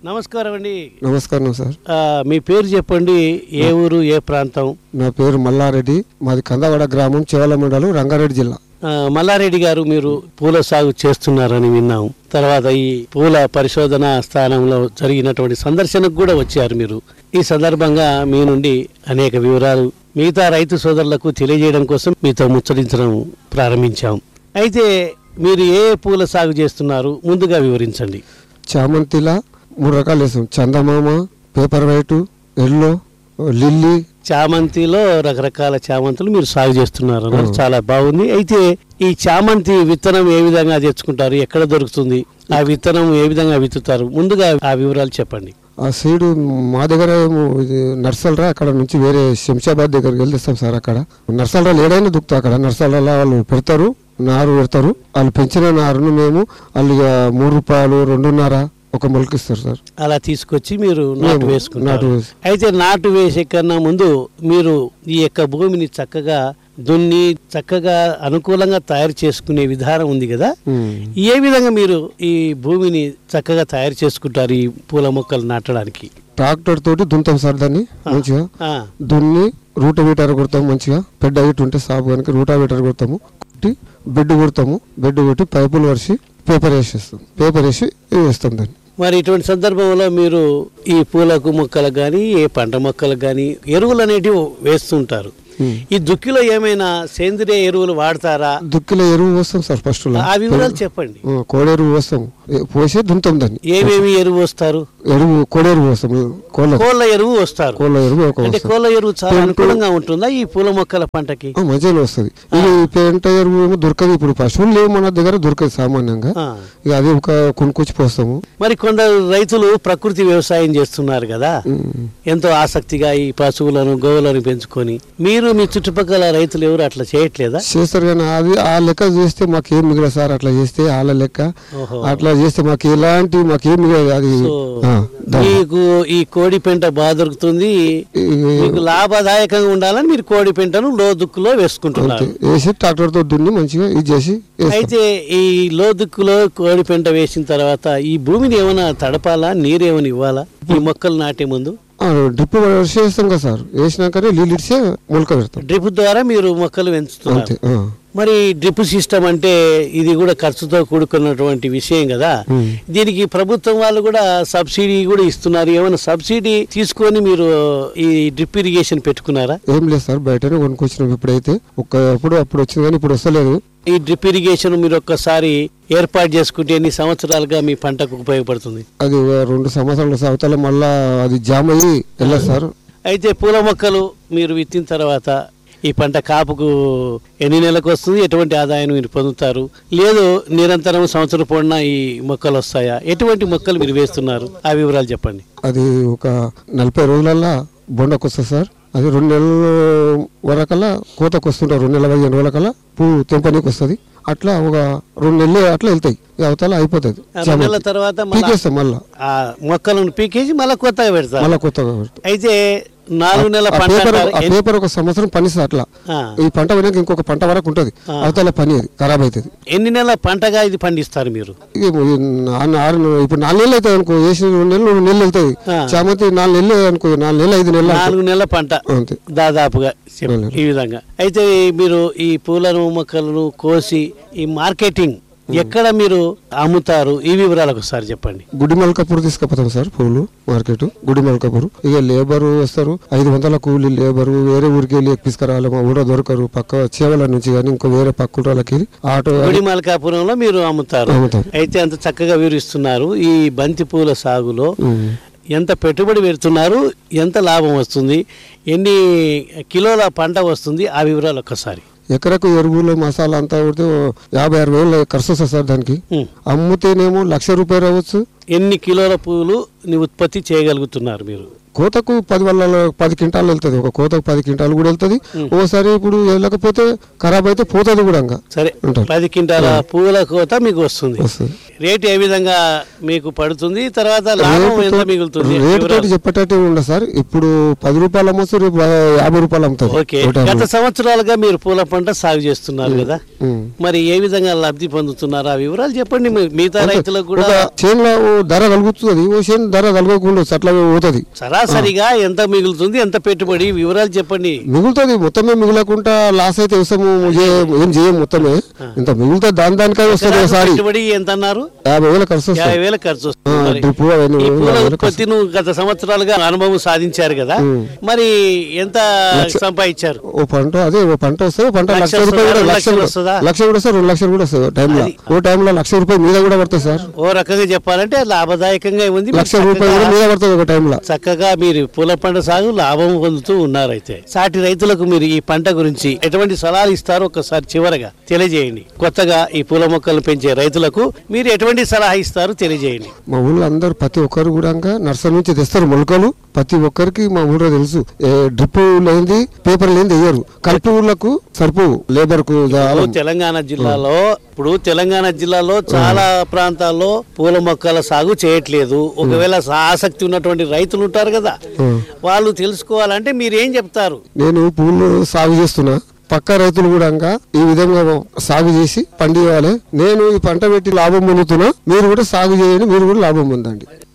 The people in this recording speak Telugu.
నమస్కారం అండి నమస్కారం సార్ ఆ, మీ పేరు చెప్పండి ఏ ఊరు ఏ ప్రాంతం నా పేరు మల్లారెడ్డి మాది కందవాడ గ్రామం చెవల మండలం రంగారెడ్డి జిల్లా ఆ, మల్లారెడ్డి గారు మీరు పూల సాగు చేస్తున్నారని విన్నాం తర్వాత ఈ పూల పరిశోధన స్థానంలో జరిగినటువంటి సందర్శనకు కూడా వచ్చారు మీరు ఈ సందర్భంగా మీ నుండి అనేక వివరాలు మిగతా రైతు సోదరులకు తెలియజేయడం కోసం మీతో ముచ్చరించడం ప్రారంభించాం అయితే మీరు ఏ పూల సాగు చేస్తున్నారు ముందుగా వివరించండి చామంతిలా మూడు రకాలు వేస్తాం చందమామ పేపర్ వైట్ ఎల్లో లిల్లీ చామంతిలో రకరకాల చామంతులు మీరు సాగు చేస్తున్నారు అన్నారు. చాలా బాగుంది అయితే ఈ చామంతి విత్తనం ఏ విధంగా తెచ్చుకుంటారు ఎక్కడ దొరుకుతుంది ఆ విత్తనం ఏ విధంగా విత్తుతారు ముందుగా ఆ వివరాలు చెప్పండి ఆ సీడు మా దగ్గర ఏమో ఇది నర్సలరా అక్కడ నుంచి వేరే శంషాబాద్ దగ్గరికి వెళ్తాం సార్ అక్కడ నర్సలరా ఏడైనా దుక్కుతా అక్కడ నర్సలరా వాళ్ళు పెడతారు నారు పెడతారు వాళ్ళు పెంచిన నారును మేము వాళ్ళు ఇక మూడు రూపాయలు రెండున్నర ఒక మొలకిస్తారు సార్ అలా తీసుకొచ్చి మీరు నాటు మేము వేసుకుంటారు నాటు వేసి- అయితే నాటు వేసే కన్నా ముందు మీరు ఈ యొక్క భూమిని చక్కగా దున్ని చక్కగా అనుకూలంగా తయారు చేసుకునే విధానం ఉంది కదా ఉమ్. ఏ విధంగా మీరు ఈ భూమిని చక్కగా తయారు చేసుకుంటారు ఈ పూల మొక్కలు నాటడానికి ట్రాక్టర్ తోటి దున్తాం సార్ దాన్ని మంచిగా ఆ, దున్ని రూటవీటర్ కొడతాం మంచిగా పెద్ద హైట్ ఉంటే సాపు కనుక రూటావీటర్ కొడతాము కొట్టి బెడ్ కొడతాము బెడ్ కొట్టి పైపులు వరిసి పేపర్ వేసేస్తాం పేపర్ వేసి వేస్తాం దాన్ని మరి ఇటువంటి సందర్భంలో మీరు ఈ పూలకు మొక్కలకు కానీ ఏ పంట మొక్కలకు కానీ ఎరువులు అనేటివి వేస్తుంటారు ఉమ్. ఈ దుక్కిలో ఏమైనా సేంద్రియ ఎరువులు వాడతారా దుక్కిలో ఎరువు పోస్తాం సార్ ఫస్ట్ ఆ వివరాలు చెప్పండి కోడెరువు పోస్తాం ఏ- పోసి దున్నుతాం దాన్ని ఏమేమి ఎరువు వస్తారు ఎరువు కోడెరువు పోస్తాం కోళ్ళ కోళ్ళ ఎరువు వస్తారు కోళ్ళ ఎరువు ఒక అంటే వస్తాం కోళ్ళ ఎరువు చాలా అనుకూలంగా ఉంటుందా ఈ పూల మొక్కల పంటకి ఆ, మంచిగానే వస్తుంది ఇది పెంట ఎరువు ఏమో దొరకదు ఇప్పుడు పశువులు లేవు మన దగ్గర దొరకదు సామాన్యంగా ఆ. ఇక అది ఒక కొనుక్కొచ్చి పోస్తాము మరి కొందరు రైతులు ప్రకృతి వ్యవసాయం చేస్తున్నారు కదా ఉమ్. ఎంతో ఆసక్తిగా ఈ పశువులను గోవులను పెంచుకొని మీరు మీ చుట్టుపక్కల రైతులు ఎవరు అట్లా చేయట్లేదా చేస్తారు కానీ అది ఆ లెక్క చేస్తే మాకేం మిగలదు సార్ అట్లా చేస్తే వాళ్ళ లెక్క ఓహో అట్లా చేస్తే మాకు ఎలాంటి మాకేం మిగలదు అది సో ఆ, దా- మీకు ఈ కోడి పెంట బాగా దొరుకుతుంది ఈ- మీకు లాభదాయకంగా ఉండాలని మీరు కోడి పెంటను లోదుక్కులో వేసుకుంటున్నారు అంతే వేసి ట్రాక్టర్ తో దున్ని మంచిగా ఇది చేసి వేస్తాం. అయితే ఈ లోదుక్కులో కోడి పెంట వేసిన తర్వాత ఈ భూమిని ఏమైనా తడపాలా నీరు ఏమైనా ఇవ్వాలా ఈ మొక్కలు నాటే ముందు ఆ, డ్రిప్ వేసి వేస్తాం కదా సార్ వేసినాకనే నీళ్ళు ఇడిసే మొలక పెడతాం డ్రిప్ ద్వారా మీరు మొక్కలు పెంచుతున్నారు అంతే ఆ. మరి డ్రిప్ సిస్టమ్ అంటే ఇది కూడా ఖర్చుతో కూడుకున్నటువంటి విషయం కదా ఉమ్. దీనికి ప్రభుత్వం వాళ్ళు కూడా సబ్సిడీ కూడా ఇస్తున్నారు ఏమైనా సబ్సిడీ తీసుకొని మీరు ఈ డ్రిప్ ఇరిగేషన్ పెట్టుకున్నారా ఏం లేదు సార్ బయటనే కొనుక్కొచ్చినాం ఇప్పుడైతే ఒక అప్పుడు అప్పుడు వచ్చింది కానీ ఇప్పుడు వస్తలేదు ఈ డ్రిప్ ఇరిగేషన్ మీరు ఒక్కసారి ఏర్పాటు చేసుకుంటే ఎన్ని సంవత్సరాలుగా మీ పంటకు ఉపయోగపడుతుంది అది ఒక రెండు సంవత్సరాల అవతల మళ్ళా అది జామ్ అయ్యి వెళ్ళదు సార్ అయితే పూల మొక్కలు మీరు విత్తిన తర్వాత ఈ పంట కాపుకు ఎన్ని నెలలకు వస్తుంది ఎటువంటి ఆదాయం మీరు పొందుతారు లేదు నిరంతరం సంవత్సరం పొడినా ఈ మొక్కలు వస్తాయా ఎటువంటి మొక్కలు మీరు వేస్తున్నారు ఆ వివరాలు చెప్పండి అది ఒక నలభై రోజులల్లా బొండకు వస్తుంది సార్ అది రెండు నెలల వరకల్లా కోతకు వస్తుంటారు రెండు నెలల పదిహేను రోజులకల్లా పువ్వు తెంపనీకి వస్తుంది అట్లా ఒక రెండు నెలలు అట్లా వెళ్తాయి ఈ అవతల అయిపోతుంది ఆ రెండు నెలల తర్వాత మళ్ళా పీకేస్తాం మళ్ళా ఆ మొక్కలను పీకేసి మళ్ళీ కొత్తగా పెడతారు మళ్ళా కొత్తగా పెడతాం. అయితే నాలుగు నెలల ఆ పంట పేపర్ అంటారు. ఆ ఎన్ని- పేపర్ ఒక సంవత్సరం పనిస్తుంది అట్లా ఆ. ఈ పంట పోయినాక ఇంకొక పంట వరకు ఉంటుంది అవతల పని అది ఖరాబ్ అవుతుంది ఎన్ని నెలల పంటగా ఇది పండిస్తారు మీరు ఇక ఈ నా- ఆరు నెలలు- ఇప్పుడు నాలుగు నెలలు అవుతుంది అనుకో వేసిన రెండు నెలలు రెండు నెలలు వెళ్తాయి ఆ. చామంతి నాలుగు నెలలు అనుకో నాలుగు నెలలు ఐదు నెలలు అనుకో. నాలుగు నెలల పంట అంతే దాదాపుగా చెప్పు. నెలలు. ఈ విధంగా అయితే మీరు ఈ పూలను మొక్కలను కోసి ఈ మార్కెటింగ్ ఎక్కడ మీరు అమ్ముతారు ఈ వివరాలకు ఒకసారి చెప్పండి గుడి మల్కాపూర్ తీసుకుపోతాం సార్ పూలు మార్కెట్ గుడి మల్కాపూర్ ఇక లేబర్ వస్తారు ఐదు వందల కూలి లేబర్ వేరే ఊరికి వెళ్ళి తీసుకురావాలి మా ఊళ్ళో దొరకరు పక్క చేవల నుంచి కానీ ఇంకో వేరే పక్క వాళ్ళకి ఆటో గుడి మల్కాపురంలో మీరు అమ్ముతారు అమ్ముతాం. అయితే అంత చక్కగా వివరిస్తున్నారు ఈ బంతి పూల సాగులో ఉమ్. ఎంత పెట్టుబడి పెడుతున్నారు ఎంత లాభం వస్తుంది ఎన్ని కిలోల పంట వస్తుంది ఆ వివరాలు ఒక్కసారి ఎకరకు ఎరువులు మసాలా అంతా కొడితే ఓ యాభై అరవై వేలు ఖర్చు వస్తుంది సార్ దానికి ఉమ్. అమ్ముతేనేమో లక్ష రూపాయలు అవ్వచ్చు ఎన్ని కిలోల పువ్వులు ని ఉత్పత్తి చేయగలుగుతున్నారు మీరు కోతకు పది వల్ల పది క్వింటాలు వెళ్తుంది ఒక కోతకు పది క్వింటాలు కూడా వెళ్తుంది ఓసారి ఇప్పుడు వెళ్ళకపోతే ఖరాబ్ అయితే పోతుంది కూడా ఇంకా సరే ఉంటారు. పది క్వింటాల పూల కోత మీకు వస్తుంది వస్తుంది రేట్ ఏ విధంగా మీకు పడుతుంది తర్వాత లాభం ఎంత మిగులుతుంది రేటు తోటి వివరాలు. చెప్పేటట్టు ఉండదు సార్ ఇప్పుడు పది రూపాయలు అమ్మచ్చు రేపు యాభై రూపాయలు అమ్ముతుంది ఓకే ఒక టైంలో. గత సంవత్సరాలుగా మీరు పూల పంట సాగు చేస్తున్నారు కదా ఉమ్. మరి ఏ విధంగా లబ్ధి పొందుతున్నారు ఆ వివరాలు చెప్పండి మీ- మిగతా రైతులకు కూడా ఒక చేనులో ఓ ధర కలుగుతుంది ఓ చేను ధర కలగకుండా అట్లా పోతుంది సరాసరిగా ఎంత మిగులుతుంది ఎంత పెట్టుబడి వివరాలు చెప్పండి మిగులుతుంది మొత్తమే మిగులకుండా లాస్ అయితే వ్యవసాయం చే- ఏం చేయం మొత్తమే ఇంత మిగులుతుంది దాని దానికై వస్తుంది ఎకరాకు ఒకసారి పెట్టుబడి ఎంత అన్నారు యాభై వేల ఖర్చు వస్తుంది యాభై వేల ఖర్చు వస్తుంది ఆ, మరి. డ్రిప్ అవన్నీ ఈ పూల యాభై వేల ఉత్పత్తి నువ్వు గత సంవత్సరాలుగా అనుభవం సాధించారు కదా మరి ఎంత సంపాదించారు ఓ పంట అదే ఓ పంట వస్తే ఓ పంట లక్ష లక్ష రూపాయలు వస్తుందా? కూడా రెండు లక్ష లక్షలు వస్తుందా? లక్ష కూడా వస్తుంది రెండు లక్షలు కూడా వస్తుంది టైంలో ఓ టైంలో లక్ష రూపాయలు మీద కూడా పడుతుంది సార్ ఓ రకంగా చెప్పాలంటే లాభదాయకంగా ఉంది మీరు లక్ష రూపాయలు కూడా చక్కగా- మీద పడుతుంది ఒక టైంలో చక్కగా మీరు పూల పంట సాగు లాభం పొందుతూ ఉన్నారైతే సాటి రైతులకు మీరు ఈ పంట గురించి ఎటువంటి సలహాలు ఇస్తారో ఒకసారి చివరగా తెలియజేయండి కొత్తగా ఈ పూల మొక్కలు పెంచే రైతులకు మీరు ఎటువంటి సలహా ఇస్తారో తెలియజేయండి మా ఊళ్ళో అందరు ప్రతి ఒక్కరు కూడా నర్సరీ నుంచి తెస్తారు మొలకలు ప్రతి ఒక్కరికి మా ఊళ్ళో తెలుసు ఏ డ్రిప్ లేనిది పేపర్ లేనిది వేయరు కలుపు ఊళ్ళకు సరుపు లేబర్ కు ఇప్పుడు తెలంగాణ జిల్లాలో ఇప్పుడు తెలంగాణ జిల్లాలో చాలా ప్రాంతాల్లో పూల మొక్కల సాగు చేయట్లేదు ఒకవేళ ఆసక్తి ఉన్నటువంటి రైతులు ఉంటారు కదా వాళ్ళు తెలుసుకోవాలంటే మీరు ఏం చెప్తారు నేను పూలు సాగు చేస్తున్నా పక్క రైతులు కూడా ఇంకా ఈ విధంగా సాగు చేసి పండియాలి నేను ఈ పంట పెట్టి లాభం పొందుతున్నా మీరు కూడా సాగు చేయండి మీరు కూడా లాభం పొందండి